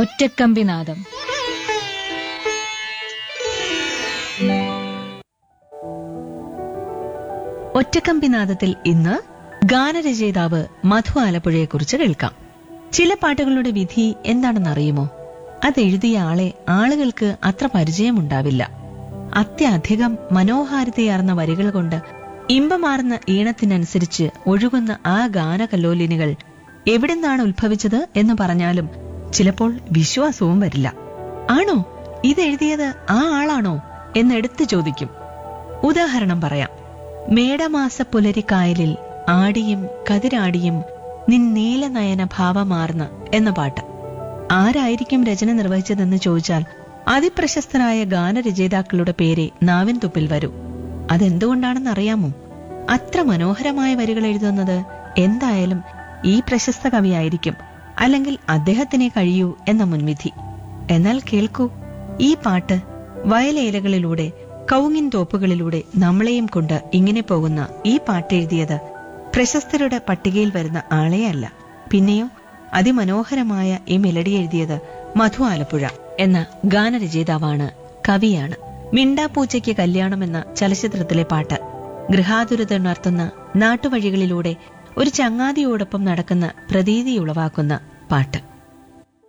ഒറ്റക്കമ്പിനാദം ഒറ്റക്കമ്പിനാദത്തിൽ ഇന്ന് ഗാനരചയിതാവ് മധു ആലപ്പുഴയെക്കുറിച്ച് കേൾക്കാം ചില പാട്ടുകളുടെ വിധി എന്താണെന്നറിയുമോ അതെഴുതിയ ആളെ ആളുകൾക്ക് അത്ര പരിചയമുണ്ടാവില്ല അത്യധികം മനോഹാരിതയാർന്ന വരികൾ കൊണ്ട് ഇമ്പമാർന്ന ഈണത്തിനനുസരിച്ച് ഒഴുകുന്ന ആ ഗാനകല്ലോലിനികൾ എവിടുന്നാണ് ഉത്ഭവിച്ചത് എന്ന് പറഞ്ഞാലും ചിലപ്പോൾ വിശ്വാസവും വരില്ല ആണോ ഇതെഴുതിയത് ആ ആളാണോ എന്നെടുത്തു ചോദിക്കും ഉദാഹരണം പറയാം മേടമാസ പുലരിക്കായലിൽ ആടിയും കതിരാടിയും നിൻ നീലനയന ഭാവമാർന്ന് എന്ന പാട്ട് ആരായിരിക്കും രചന നിർവഹിച്ചതെന്ന് ചോദിച്ചാൽ അതിപ്രശസ്തരായ ഗാനരചയിതാക്കളുടെ പേരെ നാവിൻ തുപ്പിൽ വരൂ അതെന്തുകൊണ്ടാണെന്ന് അറിയാമോ അത്ര മനോഹരമായ വരികൾ എഴുതുന്നത് എന്തായാലും ഈ പ്രശസ്ത കവിയായിരിക്കും അല്ലെങ്കിൽ അദ്ദേഹത്തിനെ കഴിയൂ എന്ന മുൻവിധി എന്നാൽ കേൾക്കൂ ഈ പാട്ട് വയലേലകളിലൂടെ കൗങ്ങിൻ തോപ്പുകളിലൂടെ നമ്മളെയും കൊണ്ട് ഇങ്ങനെ പോകുന്ന ഈ പാട്ടെഴുതിയത് പ്രശസ്തരുടെ പട്ടികയിൽ വരുന്ന ആളെയല്ല പിന്നെയോ അതിമനോഹരമായ ഈ മെലഡി എഴുതിയത് മധു ആലപ്പുഴ എന്ന ഗാനരചയിതാവാണ് കവിയാണ് മിണ്ടാപ്പൂച്ചയ്ക്ക് കല്യാണം എന്ന ചലച്ചിത്രത്തിലെ പാട്ട് ഗൃഹാതുരതുണർത്തുന്ന നാട്ടുവഴികളിലൂടെ ഒരു ചങ്ങാതിയോടൊപ്പം നടക്കുന്ന പ്രതീതി ഉളവാക്കുന്ന പാട്ട്